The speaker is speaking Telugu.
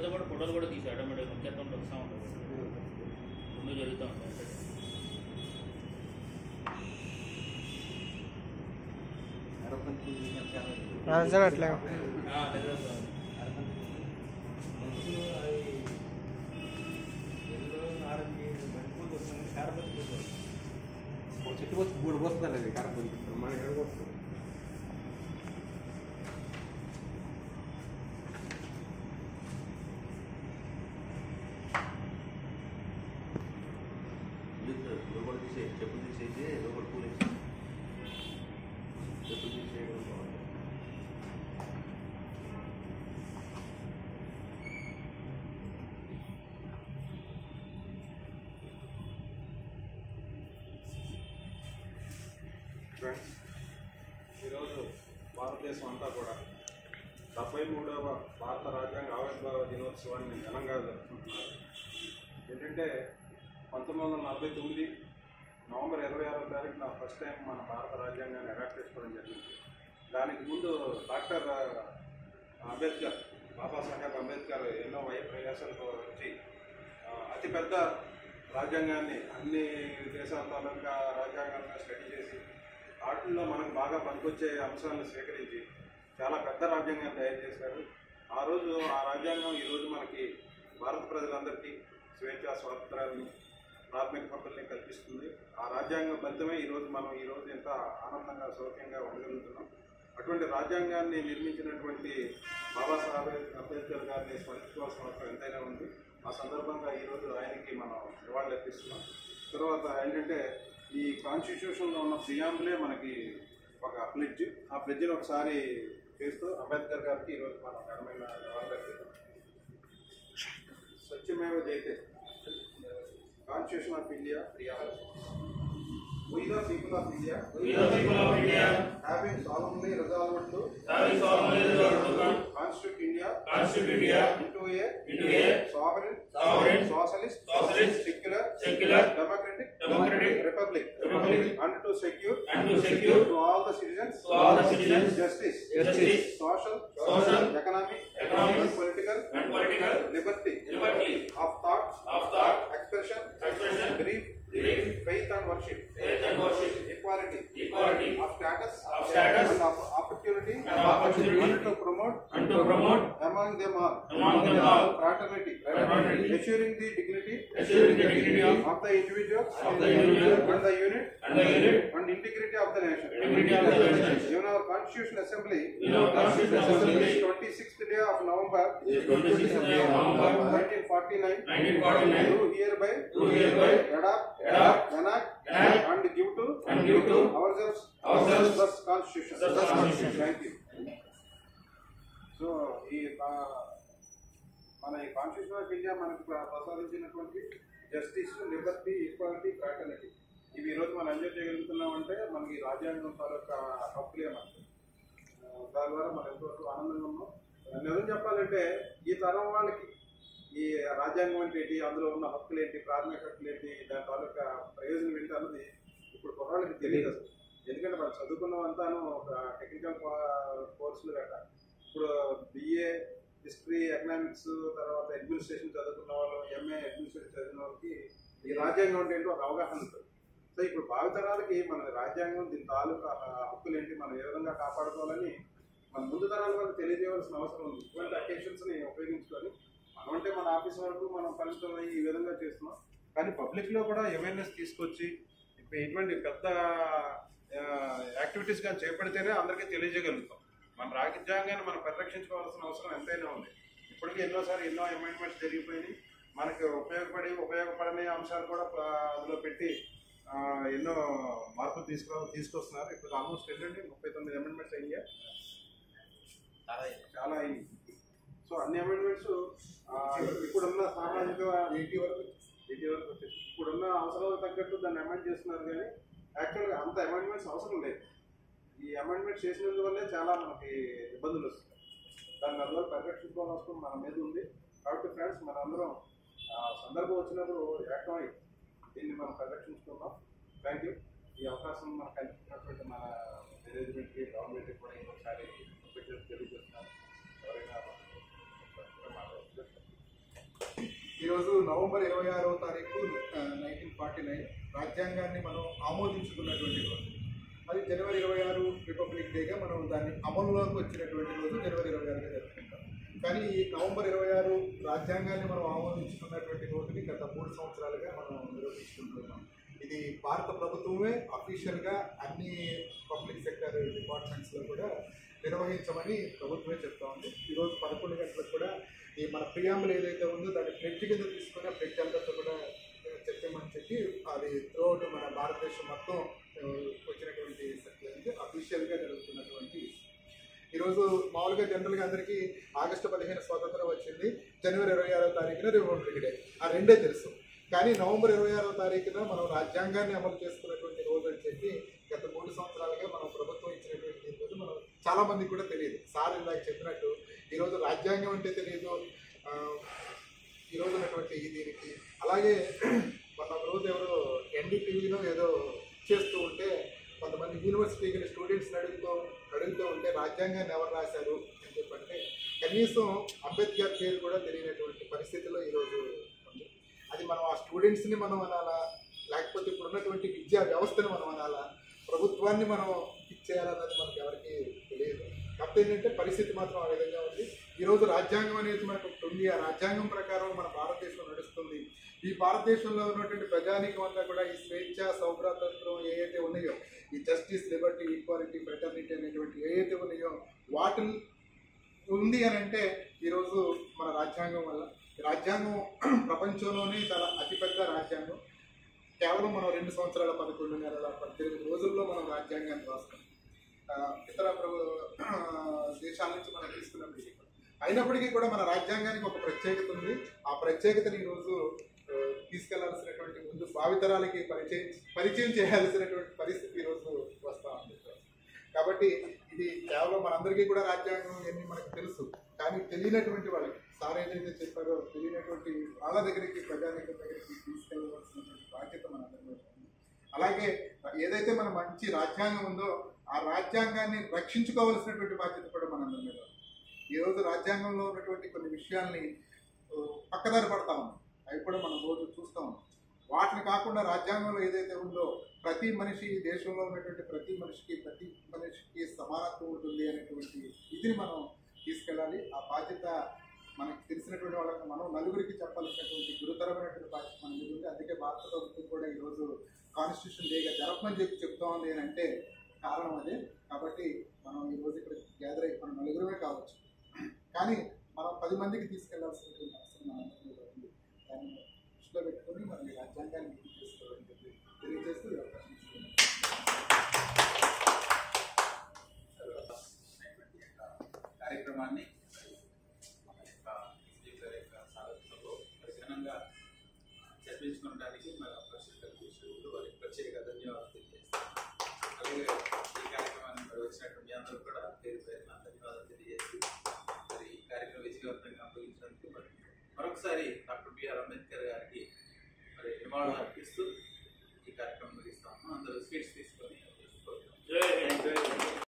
వీడియోతో కూడా ఫోటోలు కూడా తీసి ఆటోమేటిక్ నొక్కేస్తుంటే వస్తూ ఉంటుంది రెండు జరుగుతూ ఉంటాయి ఆన్సర్ అట్లా ఆ, అదే సార్. చెట్టు వచ్చి మూడు పోస్తుంది అది కరెక్ట్ మన ఎక్కడ వస్తుంది లోపల తీసే చెప్పులు తీసేసి లోపల కూలేసి చెప్పులు తీసేయడం బాగుంటుంది ఫ్రెండ్స్ ఈరోజు భారతదేశం అంతా కూడా డెబ్బై మూడవ భారత రాజ్యాంగ ఆవిర్భావ దినోత్సవాన్ని ఘనంగా జరుపుకుంటున్నారు ఏంటంటే పంతొమ్మిది వందల నలభై తొమ్మిది నవంబర్ ఇరవై ఆరో తారీఖున ఫస్ట్ టైం మన భారత రాజ్యాంగాన్ని ఎడాప్ట్ చేసుకోవడం జరిగింది దానికి ముందు డాక్టర్ అంబేద్కర్ బాబాసాహెబ్ అంబేద్కర్ ఎన్నో వయ ప్రయాసాలకు వచ్చి ఆ, అతిపెద్ద రాజ్యాంగాన్ని అన్ని దేశాల తాలూకా రాజ్యాంగాలను స్టడీ చేసి వాటిల్లో మనకు బాగా పనికొచ్చే అంశాలను స్వీకరించి చాలా పెద్ద రాజ్యాంగాన్ని తయారు చేశారు ఆ రోజు ఆ రాజ్యాంగం ఈరోజు మనకి భారత ప్రజలందరికీ స్వేచ్ఛ స్వాతంత్రాలను ప్రాథమిక హక్కుల్ని కల్పిస్తుంది ఆ రాజ్యాంగం ఫలితమే ఈరోజు మనం ఈరోజు ఎంత ఆనందంగా సౌఖ్యంగా ఉండగలుగుతున్నాం అటువంటి రాజ్యాంగాన్ని నిర్మించినటువంటి బాబాసాహెబ్ అంబేద్కర్ గారిని స్మరించుకోవాల్సిన అవసరం ఎంతైనా ఉంది ఆ సందర్భంగా ఈరోజు ఆయనకి మనం నివాళులు అర్పిస్తున్నాం తర్వాత ఏంటంటే ఈ కాన్స్టిట్యూషన్లో ఉన్న ప్రియాంబులే మనకి ఒక ఫ్లెడ్జ్ ఆ ఫ్లెడ్జ్ని ఒకసారి చేస్తూ అంబేద్కర్ గారికి ఈరోజు మనం ఘనమైన నివాళులు అర్పిస్తున్నాం స్వచ్ఛమేవ జయతే constitution of India preamble We the people of India We the people of India having solemnly resolved to having solemnly resolved to constitute India constitute India into a into a sovereign, sovereign, socialist, socialist, secular, secular, democratic, democratic, republic, republic, and to secure and to secure to all the citizens, to all the citizens justice, justice, social, social, economic, economic, and political, and political liberty, liberty of thought, of thought, expression, expression, belief, belief, faith and worship, faith and worship, equality, equality, of status, of status, and of opportunity, and opportunity, and to promote and to promote among them all, among them all fraternity, Fraternity. assuring the dignity assuring the dignity of of the individual, Of the individual. and the unit, and the unit and integrity of the nation. Integrity of the nation. Even our Constitutional Assembly, in our constitutional assembly is 26th day of November, is 26th day of November 1949, 1949 do hereby, do hereby adopt, adopt, enact, enact, and give to, and give to ourselves, ourselves thus Constitution. thus Constitution. Thank you. So ఈ ఆ, మన ఈ కాన్స్టిట్యూషన్ ఆఫ్ ఇండియా మనకు ప్ర- ప్రసాదించినటువంటి జస్టిస్ లిబర్టీ ఈక్వాలిటీ ఫ్రాటర్నిటీ ఇవి ఈరోజు మనం ఎంజాయ్ చేయగలుగుతున్నామంటే మనకి రాజ్యాంగం తాలూకా హక్కులే మనకి ఆ, దాని ద్వారా మనం ఎంతవరకు ఆనందంగా ఉన్నాం నిజం చెప్పాలంటే ఈ తరం వాళ్ళకి ఈ రాజ్యాంగం అంటే ఏంటి అందులో ఉన్న హక్కులు ఏంటి ప్రాథమిక హక్కులు ఏంటి దాని తాలూకా ప్రయోజనం ఏంటి అన్నది ఇప్పుడు కుర్రాళ్ళకి తెలియదు అసలు ఎందుకంటే వాళ్ళు చదువుకున్నవంతాను ఒక టెక్నికల్ కోర్సులు గట్రా ఇప్పుడు బిఏ హిస్టరీ ఎకనామిక్స్ తర్వాత అడ్మినిస్ట్రేషన్ చదువుకున్న వాళ్ళు ఎంఏ అడ్మినిస్ట్రేషన్ చదివిన వాళ్ళకి ఈ రాజ్యాంగం అంటే ఏంటో ఒక అవగాహన ఉంటుంది సో ఇప్పుడు భావితరాలకి మన రాజ్యాంగం దీని తాలూకా హక్కులు ఏంటి మనం ఏ విధంగా కాపాడుకోవాలని మన ముందు తరాల వాళ్ళకి తెలియజేయవలసిన అవసరం ఉంది ఇటువంటి అకేషన్స్ని ఉపయోగించుకొని మనం అంటే మన ఆఫీస్ వరకు మనం పరిమితం అయ్యి ఈ విధంగా చేస్తున్నాం కానీ పబ్లిక్లో కూడా అవేర్నెస్ తీసుకొచ్చి ఇప్పుడు ఇటువంటి పెద్ద యాక్టివిటీస్ కానీ చేపడితేనే అందరికీ తెలియజేయగలుగుతాం మన రాజ్యాంగాన్ని మనం పరిరక్షించుకోవాల్సిన అవసరం ఎంతైనా ఉంది ఇప్పటికీ ఎన్నోసారి ఎన్నో అమెండ్మెంట్స్ జరిగిపోయినాయి మనకు ఉపయోగపడి ఉపయోగపడని అంశాలు కూడా ప్ర- అందులో పెట్టి ఆ, ఎన్నో మార్పులు తీసుకో తీసుకొస్తున్నారు ఇప్పుడు ఆల్మోస్ట్ ఏంటంటే ముప్పై తొమ్మిది అమెండ్మెంట్స్ అయ్యాయి చాలా అయింది సో అన్ని అమెండ్మెంట్స్ ఇప్పుడున్న సామాజిక ఎయిటీ వరకు ఎయిటీ వరకు వచ్చేసి ఇప్పుడున్న అవసరాలకు తగ్గట్టు దాన్ని అమెండ్ చేస్తున్నారు కానీ యాక్చువల్గా అంత అమెండ్మెంట్స్ అవసరం లేదు ఈ అమెండ్మెంట్ చేసినందువల్లే చాలా మనకి ఇబ్బందులు వస్తాయి దాన్ని అందువల్ల పరిరక్షించుకోవాల్సిన అవసరం మన మీద ఉంది కాబట్టి ఫ్రెండ్స్ మనందరం ఆ, సందర్భం వచ్చినప్పుడు ఏకమై దీన్ని మనం పరిరక్షించుకుందాం థ్యాంక్ యూ ఈ అవకాశం మనకు కల్పించినటువంటి మన మేనేజ్మెంట్కి గవర్నమెంట్కి కూడా ఇంకొకసారి తెలియజేస్తున్నాను ఎవరైనా మాట్లాడుతున్నారు ఈరోజు నవంబర్ ఇరవై ఆరవ తారీఖు నైన్టీన్ ఫార్టీ నైన్ రాజ్యాంగాన్ని మనం ఆమోదించుకున్నటువంటి రోజు అది జనవరి ఇరవై ఆరు రిపబ్లిక్ డేగా మనం దాన్ని అమలులోకి వచ్చినటువంటి రోజు జనవరి ఇరవై ఆరుగా జరుపుకుంటాం కానీ ఈ నవంబర్ ఇరవై ఆరు రాజ్యాంగాన్ని మనం ఆమోదించుకున్నటువంటి రోజుని గత మూడు సంవత్సరాలుగా మనం నిర్వహించుకుంటున్నాం ఇది భారత ప్రభుత్వమే అఫీషియల్గా అన్ని పబ్లిక్ సెక్టర్ డిపార్ట్మెంట్స్లో కూడా నిర్వహించమని ప్రభుత్వమే చెప్తా ఉంది ఈరోజు పదకొండు గంటలకు కూడా ఈ మన ప్రియాంబుల్ ఏదైతే ఉందో దాన్ని ఫ్లెడ్జ్ కింద తీసుకుని ఆ ఫ్లెడ్జ్ అందరితో కూడా చెప్పమని చెప్పి అది త్రూఅవుట్ మన భారతదేశం మొత్తం ఆ, వచ్చినటువంటి సత్యానికి అఫీషియల్గా జరుగుతున్నటువంటి ఈరోజు మామూలుగా జనరల్గా అందరికీ ఆగస్టు పదిహేను స్వాతంత్రం వచ్చింది జనవరి ఇరవై ఆరో తారీఖున రిపబ్లిక్ డే ఆ రెండే తెలుసు కానీ నవంబర్ ఇరవై ఆరో తారీఖున మనం రాజ్యాంగాన్ని అమలు చేసుకున్నటువంటి రోజు అని చెప్పి గత మూడు సంవత్సరాలుగా మనం ప్రభుత్వం ఇచ్చినటువంటి ఈ రోజు మనం చాలా మందికి కూడా తెలియదు సార్ ఇందాక చెప్పినట్టు ఈరోజు రాజ్యాంగం అంటే తెలియదు ఆ, ఈ రోజు ఉన్నటువంటి ఈ దీనికి అలాగే మొన్న ఒక రోజు ఎవరో ఎన్డీటీవీలో ఏదో చేస్తూ ఉంటే కొంతమంది యూనివర్సిటీకి స్టూడెంట్స్ని అడుగుతూ అడుగుతూ ఉంటే రాజ్యాంగాన్ని ఎవరు రాశారు అని చెప్పంటే కనీసం అంబేద్కర్ పేరు కూడా తెలియనటువంటి పరిస్థితిలో ఈరోజు ఉంది అది మనం ఆ స్టూడెంట్స్ని మనం అనాలా లేకపోతే ఇప్పుడు ఉన్నటువంటి విద్యా వ్యవస్థను మనం అనాలా ప్రభుత్వాన్ని మనం ఇచ్చేయాలన్నది మనకి ఎవరికి తెలియదు కాకపోతే ఏంటంటే పరిస్థితి మాత్రం ఆ విధంగా ఉంది ఈరోజు రాజ్యాంగం అనేది మనకు ఒకటి ఉంది ఆ రాజ్యాంగం ప్రకారం మన భారతదేశం నడుస్తుంది ఈ భారతదేశంలో ఉన్నటువంటి ప్రజానీకం అంతా కూడా ఈ స్వేచ్ఛ సౌభ్రాతత్వం ఏవైతే ఉన్నాయో ఈ జస్టిస్ లిబర్టీ ఈక్వాలిటీ ఫ్రెటర్నిటీ అనేటువంటి ఏవైతే ఉన్నాయో వాటి ఉంది అని అంటే ఈరోజు మన రాజ్యాంగం వల్ల ఈ రాజ్యాంగం ప్రపంచంలోనే చాలా అతిపెద్ద రాజ్యాంగం కేవలం మనం రెండు సంవత్సరాల పదకొండు నెలల పద్దెనిమిది రోజుల్లో మనం రాజ్యాంగాన్ని రాస్తాం ఆ, ఇతర ప్రభు ఆ, దేశాల నుంచి మనం తీసుకున్నప్పటికీ కూడా. అయినప్పటికీ కూడా మన రాజ్యాంగానికి ఒక ప్రత్యేకత ఉంది ఆ ప్రత్యేకతని ఈరోజు ఆ, తీసుకెళ్లాల్సినటువంటి ముందు భావితరాలకి పరిచయం పరిచయం చేయాల్సినటువంటి పరిస్థితి ఈరోజు వస్తా ఉంది కాబట్టి ఇది కేవలం మనందరికీ కూడా రాజ్యాంగం ఇవన్నీ మనకు తెలుసు కానీ తెలియనటువంటి వాళ్ళకి సార్ ఏదైతే చెప్పారో తెలియనటువంటి వాళ్ళ దగ్గరికి ప్రజానికం దగ్గరికి తీసుకెళ్ళవలసినటువంటి బాధ్యత మనందరి మీద ఉంది అలాగే ఏదైతే మన మంచి రాజ్యాంగం ఉందో ఆ రాజ్యాంగాన్ని రక్షించుకోవాల్సినటువంటి బాధ్యత కూడా మనందరి మీద ఉంది. ఈ రోజు రాజ్యాంగంలో ఉన్నటువంటి కొన్ని విషయాల్ని ఆ, పక్కదారి పడతా ఉన్నాం అవి కూడా మనం రోజు చూస్తూ ఉన్నాం వాటిని కాకుండా రాజ్యాంగంలో ఏదైతే ఉందో ప్రతి మనిషి ఈ దేశంలో ఉన్నటువంటి ప్రతి మనిషికి ప్రతి మనిషికి సమానత్వం ఉంటుంది అనేటువంటి ఇదిని మనం తీసుకెళ్ళాలి ఆ బాధ్యత మనకి తెలిసినటువంటి వాళ్ళకి మనం నలుగురికి చెప్పాల్సినటువంటి గురుతరమైనటువంటి బాధ్యత మన మీద ఉంది అందుకే భారత ప్రభుత్వం కూడా ఈరోజు కాన్స్టిట్యూషన్ డేగా జరపమని చెప్పి చెప్తా ఉంది అని అంటే కారణం అదే కాబట్టి మనం ఈ రోజు ఇక్కడ గ్యాదర్ అయ్యి మనం నలుగురమే కావచ్చు కానీ మనం పది మందికి తీసుకెళ్లాల్సినటువంటి అవసరం మన అందరి మీద ఉంది దాన్ని దృష్టిలో పెట్టుకొని మనం ఈ రాజ్యాంగాన్ని ముందుకు తీసుకోవాలని చెప్పి తెలియజేస్తూ ఈ అవకాశం ఇస్తున్నాను. అనేటువంటి యొక్క కార్యక్రమాన్ని మన యొక్క స్పీకర్ యొక్క సారథ్యంలో మరి ఘనంగా జరిపించుకోవడానికి మన పరిస్థితి కల్పించినందుకు వారికి ప్రత్యేక ధన్యవాదాలు తెలియజేస్తాను అలాగే ఈ కార్యక్రమాన్ని మరి వచ్చినటువంటి అందరూ కూడా పేరు పేరున ధన్యవాదాలు తెలియజేసి మరి ఈ కార్యక్రమం విజయవంతంగా ముగించినందుకు మరి మరొకసారి డాక్టర్ బిఆర్ అంబేద్కర్ గారికి మరి నివాళులు అర్పిస్తూ ఈ కార్యక్రమం ముగిస్తాము అందరూ స్వీట్స్ తీసుకొని జై హింద్ జై హింద్